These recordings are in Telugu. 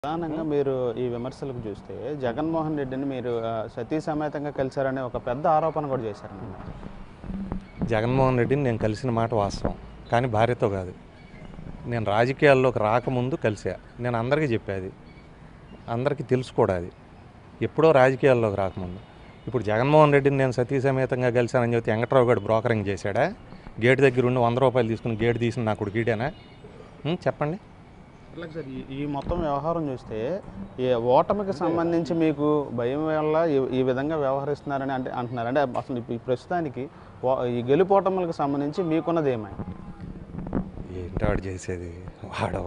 ప్రధానంగా మీరు ఈ విమర్శలకు చూస్తే జగన్మోహన్ రెడ్డిని మీరు ఆ, సతీ సమేతంగా కలిశారనే ఒక పెద్ద ఆరోపణ కూడా చేశారు నిన్న. జగన్మోహన్ రెడ్డిని నేను కలిసిన మాట వాస్తవం కానీ భార్యతో కాదు నేను రాజకీయాల్లోకి రాకముందు కలిసా నేను అందరికీ చెప్పేది అందరికీ తెలుసు కూడా అది ఎప్పుడో రాజకీయాల్లోకి రాకముందు ఇప్పుడు జగన్మోహన్ రెడ్డిని నేను సతీ సమేతంగా కలిశానని చెప్పి వెంకట్రావు గారు బ్రోకరింగ్ చేశాడా గేట్ దగ్గర ఉండి వంద రూపాయలు తీసుకుని గేట్ తీసిన నా కొడుకీడేనా ఉం, చెప్పండి అట్లాగే సార్ ఈ- ఈ మొత్తం వ్యవహారం చూస్తే ఈ ఓటమికి సంబంధించి మీకు భయం వల్ల ఈ- ఈ విధంగా వ్యవహరిస్తున్నారని అంటే అంటున్నారు అంటే అసలు ఇప్పుడు ఈ ప్రస్తుతానికి ఓ- ఈ గెలుపోటములకు సంబంధించి మీకున్నది ఏమై ఏంటి వాడు చేసేది వాడో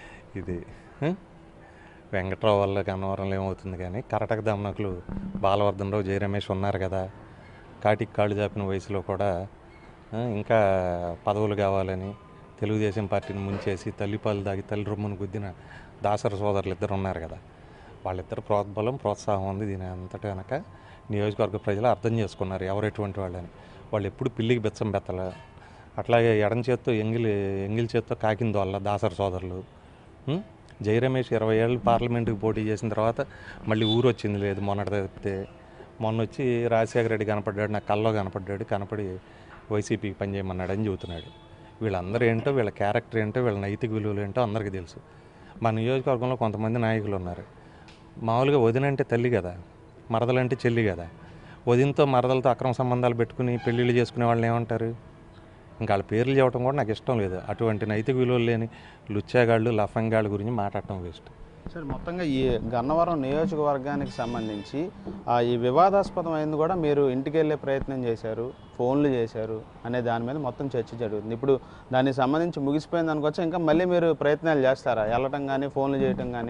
ఇది హ? వెంకట్రావు వల్ల కన్నవరంలో ఏమవుతుంది కానీ కరటక దమనకులు బాలవర్ధనరావు జయరమేష్ ఉన్నారు కదా కాటికి కాళ్ళు చాపిన వయసులో కూడా ఆ, ఇంకా పదవులు కావాలని తెలుగుదేశం పార్టీని ముంచేసి తల్లిపాలు దాగి తల్లి రొమ్మును గుద్దిన దాసర సోదరులు ఇద్దరు ఉన్నారు కదా వాళ్ళిద్దరు ప్రోద్బలం ప్రోత్సాహం ఉంది దీని అంతటా వెనక నియోజకవర్గ ప్రజలు అర్థం చేసుకున్నారు ఎవరు ఎటువంటి వాళ్ళని వాళ్ళు ఎప్పుడు పిల్లికి బెచ్చం బెత్తల అట్లాగే ఎడం చేత్తో ఎంగిలి ఎంగిలి చేత్తో కాకింది వాళ్ళ దాసర సోదరులు ఉం? జై రమేష్ ఇరవై ఏళ్ళు పార్లమెంటుకి పోటీ చేసిన తర్వాత మళ్ళీ ఊరు వచ్చింది లేదు మొన్నటి తప్పితే మొన్న వచ్చి రాజశేఖర రెడ్డి కనపడ్డాడు నా కల్లో కనపడ్డాడు కనపడి వైసీపీకి పనిచేయమన్నాడు అని చెబుతున్నాడు వీళ్ళందరూ ఏంటో వీళ్ళ క్యారెక్టర్ ఏంటో వీళ్ళ నైతిక విలువలు ఏంటో అందరికీ తెలుసు మా నియోజకవర్గంలో కొంతమంది నాయకులు ఉన్నారు మామూలుగా వదినంటే తల్లి కదా మరదలంటే చెల్లి కదా వదినతో మరదలతో అక్రమ సంబంధాలు పెట్టుకుని పెళ్ళిళ్ళు చేసుకునే వాళ్ళని ఏమంటారు ఇంకా వాళ్ళ పేర్లు చెప్పడం కూడా నాకు ఇష్టం లేదు అటువంటి నైతిక విలువలు లేని లుచ్చాగాళ్ళు లఫంగాళ్ళ గురించి మాట్లాడటం వేస్ట్ సార్ మొత్తంగా ఈ గన్నవరం నియోజకవర్గానికి సంబంధించి ఆ, ఈ వివాదాస్పదమైంది కూడా మీరు ఇంటికి వెళ్ళే ప్రయత్నం చేశారు ఫోన్లు చేశారు అనే దాని మీద మొత్తం చర్చ జరుగుతుంది ఇప్పుడు దానికి సంబంధించి ముగిసిపోయింది అనుకోవచ్చు ఇంకా మళ్ళీ మీరు ప్రయత్నాలు చేస్తారా వెళ్ళటం కానీ ఫోన్లు చేయటం కానీ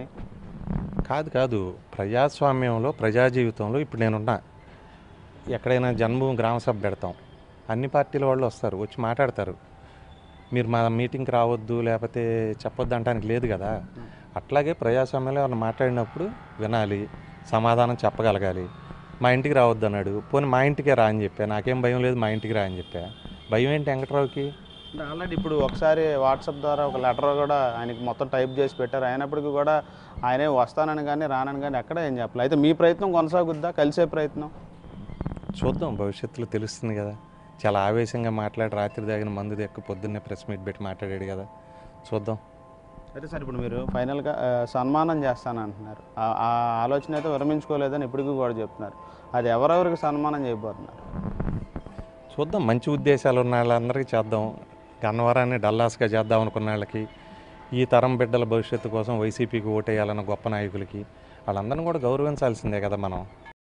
కాదు కాదు ప్రజాస్వామ్యంలో ప్రజా జీవితంలో ఇప్పుడు నేనున్నా ఎక్కడైనా జన్మభూమి గ్రామ సభ పెడతాం అన్ని పార్టీల వాళ్ళు వస్తారు వచ్చి మాట్లాడతారు మీరు మా మీటింగ్కి రావద్దు లేకపోతే చెప్పొద్దు అంటానికి లేదు కదా అట్లాగే ప్రజాస్వామ్యంలో ఏమైనా మాట్లాడినప్పుడు వినాలి సమాధానం చెప్పగలగాలి మా ఇంటికి రావద్దు అన్నాడు పోనీ మా ఇంటికే రా అని చెప్పా నాకేం భయం లేదు మా ఇంటికి రా అని చెప్పా భయం ఏంటి వెంకట్రావుకి అంటే ఆల్రెడీ ఇప్పుడు ఒకసారి వాట్సాప్ ద్వారా ఒక లెటర్ కూడా ఆయనకి మొత్తం టైప్ చేసి పెట్టారు అయినప్పటికీ కూడా ఆయనే వస్తానని కానీ రానని కానీ ఎక్కడ ఏం చెప్పలేదు అయితే మీ ప్రయత్నం కొనసాగుద్దా కలిసే ప్రయత్నం చూద్దాం భవిష్యత్తులో తెలుస్తుంది కదా చాలా ఆవేశంగా మాట్లాడి రాత్రి దాగిన మందు దెక్క పొద్దున్నే ప్రెస్ మీట్ పెట్టి మాట్లాడాడు కదా చూద్దాం అయితే సార్ ఇప్పుడు మీరు ఫైనల్గా ఆ, సన్మానం చేస్తాను అంటున్నారు ఆ- ఆ ఆలోచన అయితే విరమించుకోలేదని ఇప్పటికీ కూడా చెప్తున్నారు అది ఎవరెవరికి సన్మానం చేయబోతున్నారు చూద్దాం మంచి ఉద్దేశాలు ఉన్న వాళ్ళందరికీ చేద్దాం గన్నవరాన్ని డల్లాస్గా చేద్దాం అనుకున్న వాళ్ళకి ఈ తరం బిడ్డల భవిష్యత్తు కోసం వైసీపీకి ఓటేయాలన్న గొప్ప నాయకులకి వాళ్ళందరిని కూడా గౌరవించాల్సిందే కదా మనం